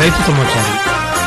రైతు సమాచారం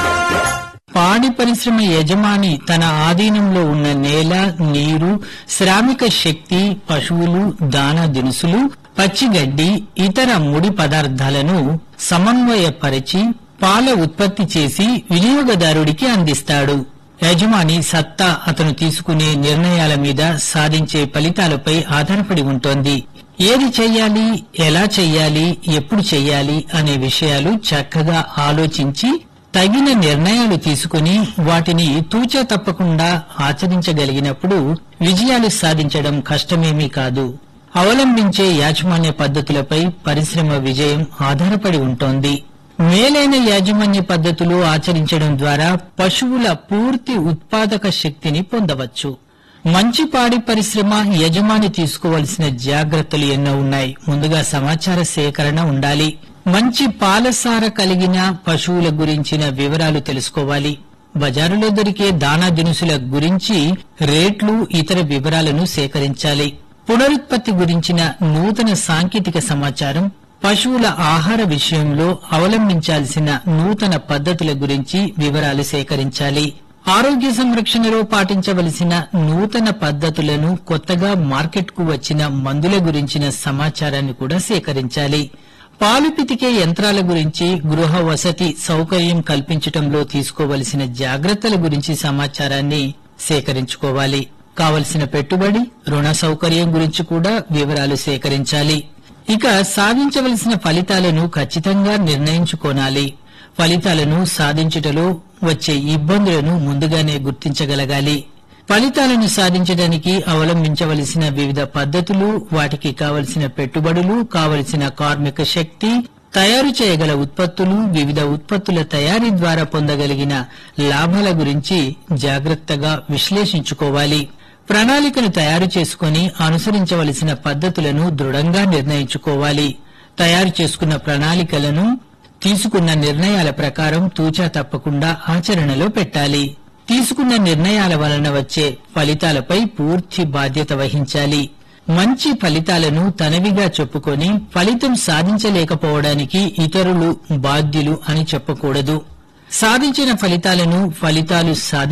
పాడి పరిశ్రమ యజమాని తన ఆధీనంలో ఉన్న నేల నీరు శ్రామిక శక్తి పశువులు దానా దినుసులు పచ్చిగడ్డి ఇతర ముడి పదార్థాలను సమన్వయపరిచి పాల ఉత్పత్తి చేసి వినియోగదారుడికి అందిస్తాడు యజమాని సత్తా అతను తీసుకునే నిర్ణయాల మీద సాధించే ఫలితాలపై ఆధారపడి ఉంటోంది ఏది చెయ్యాలి ఎలా చెయ్యాలి ఎప్పుడు చెయ్యాలి అనే విషయాలు చక్కగా ఆలోచించి తగిన నిర్ణయాలు తీసుకుని వాటిని తూచా తప్పకుండా ఆచరించగలిగినప్పుడు విజయాలు సాధించడం కష్టమేమీ కాదు అవలంబించే యాజమాన్య పద్ధతులపై పరిశ్రమ విజయం ఆధారపడి ఉంటోంది మేలైన యాజమాన్య పద్ధతులు ఆచరించడం ద్వారా పశువుల పూర్తి ఉత్పాదక శక్తిని పొందవచ్చు మంచి పాడి పరిశ్రమ యజమాని తీసుకోవలసిన జాగ్రత్తలు ఎన్నో ఉన్నాయి ముందుగా సమాచార సేకరణ ఉండాలి మంచి పాలసార కలిగిన పశువుల గురించిన వివరాలు తెలుసుకోవాలి బజారులో దొరికే దానా దినుసుల గురించి రేట్లు ఇతర వివరాలను సేకరించాలి పునరుత్పత్తి గురించిన నూతన సాంకేతిక సమాచారం పశువుల ఆహార విషయంలో అవలంబించాల్సిన నూతన పద్ధతుల గురించి వివరాలు సేకరించాలి ఆరోగ్య సంరక్షణలో పాటించవలసిన నూతన పద్ధతులను కొత్తగా మార్కెట్కు వచ్చిన మందుల గురించిన సమాచారాన్ని కూడా సేకరించాలి పాలు పితికే యంత్రాల గురించి గృహ వసతి సౌకర్యం కల్పించటంలో తీసుకోవలసిన జాగ్రత్తల గురించి సమాచారాన్ని సేకరించుకోవాలి కావలసిన పెట్టుబడి రుణ సౌకర్యం గురించి కూడా వివరాలు సేకరించాలి ఇక సాధించవలసిన ఫలితాలను ఖచ్చితంగా నిర్ణయించుకోనాలి ఫలితాలను సాధించుటలో వచ్చే ఇబ్బందులను ముందుగానే గుర్తించగలగాలి ఫలితాలను సాధించడానికి అవలంబించవలసిన వివిధ పద్ధతులు వాటికి కావలసిన పెట్టుబడులు కావలసిన కార్మిక శక్తి తయారు చేయగల ఉత్పత్తులు వివిధ ఉత్పత్తుల తయారీ ద్వారా పొందగలిగిన లాభాల గురించి జాగ్రత్తగా విశ్లేషించుకోవాలి ప్రణాళికను తయారు చేసుకుని అనుసరించవలసిన పద్ధతులను దృఢంగా నిర్ణయించుకోవాలి తయారు చేసుకున్న ప్రణాళికలను తీసుకున్న నిర్ణయాల ప్రకారం తూచా తప్పకుండా ఆచరణలో పెట్టాలి తీసుకున్న నిర్ణయాల వలన వచ్చే ఫలితాలపై పూర్తి బాధ్యత వహించాలి మంచి ఫలితాలను తనవిగా చెప్పుకొని ఫలితం సాధించలేకపోవడానికి ఇతరులు బాధ్యులు అని చెప్పకూడదు సాధించిన ఫలితాలను ఫలితాలు సాధి